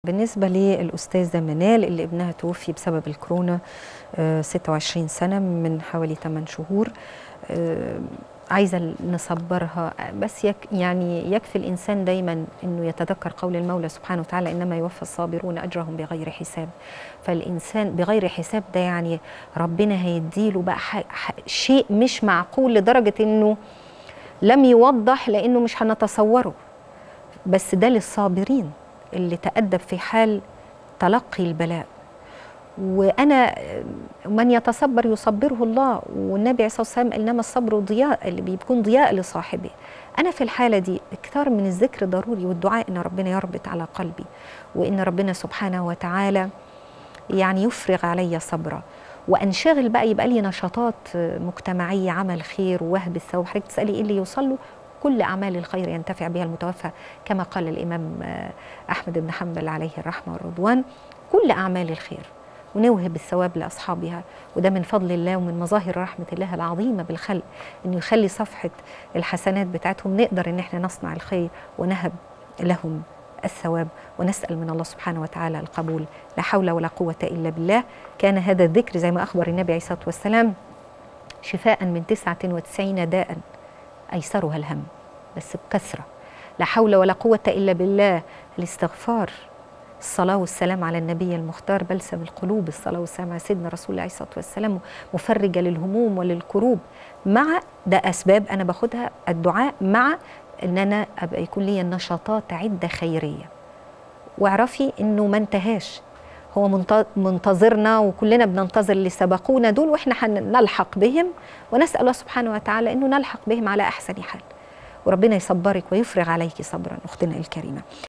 بالنسبة للأستاذة منال اللي ابنها توفي بسبب الكورونا آه، 26 سنة من حوالي 8 شهور آه، عايزة نصبرها بس يك يعني يكفي الإنسان دايما أنه يتذكر قول المولى سبحانه وتعالى إنما يوفى الصابرون أجرهم بغير حساب فالإنسان بغير حساب ده يعني ربنا هيديله بقى ح- ح- شيء مش معقول لدرجة أنه لم يوضح لأنه مش هنتصوره بس ده للصابرين اللي تأدب في حال تلقي البلاء وانا من يتصبر يصبره الله والنبي عليه الصلاه والسلام قال انما الصبر ضياء اللي بيكون ضياء لصاحبه انا في الحاله دي اكثار من الذكر ضروري والدعاء ان ربنا يربط على قلبي وان ربنا سبحانه وتعالى يعني يفرغ علي صبرا وانشغل بقى يبقى لي نشاطات مجتمعيه عمل خير ووهب الثواب حضرتك تسالي ايه اللي يوصل له كل اعمال الخير ينتفع بها المتوفى كما قال الامام احمد بن حنبل عليه الرحمه والرضوان كل اعمال الخير ونوهب الثواب لاصحابها وده من فضل الله ومن مظاهر رحمه الله العظيمه بالخلق انه يخلي صفحه الحسنات بتاعتهم نقدر ان احنا نصنع الخير ونهب لهم الثواب ونسال من الله سبحانه وتعالى القبول لا حول ولا قوه الا بالله كان هذا الذكر زي ما اخبر النبي عليه الصلاه والسلام شفاء من 99 داء ايسرها الهم بس بكثره لا حول ولا قوه الا بالله الاستغفار الصلاة والسلام على النبي المختار بلسم القلوب الصلاة والسلام على سيدنا رسول الله عليه الصلاة والسلام مفرجة للهموم وللكروب مع ده أسباب أنا باخدها الدعاء مع أن أنا أبقى يكون لي نشاطات عدة خيرية واعرفي أنه ما انتهاش هو منتظرنا وكلنا بننتظر اللي سبقونا دول واحنا هنلحق بهم ونسال الله سبحانه وتعالى انه نلحق بهم على احسن حال وربنا يصبرك ويفرغ عليك صبرا اختنا الكريمه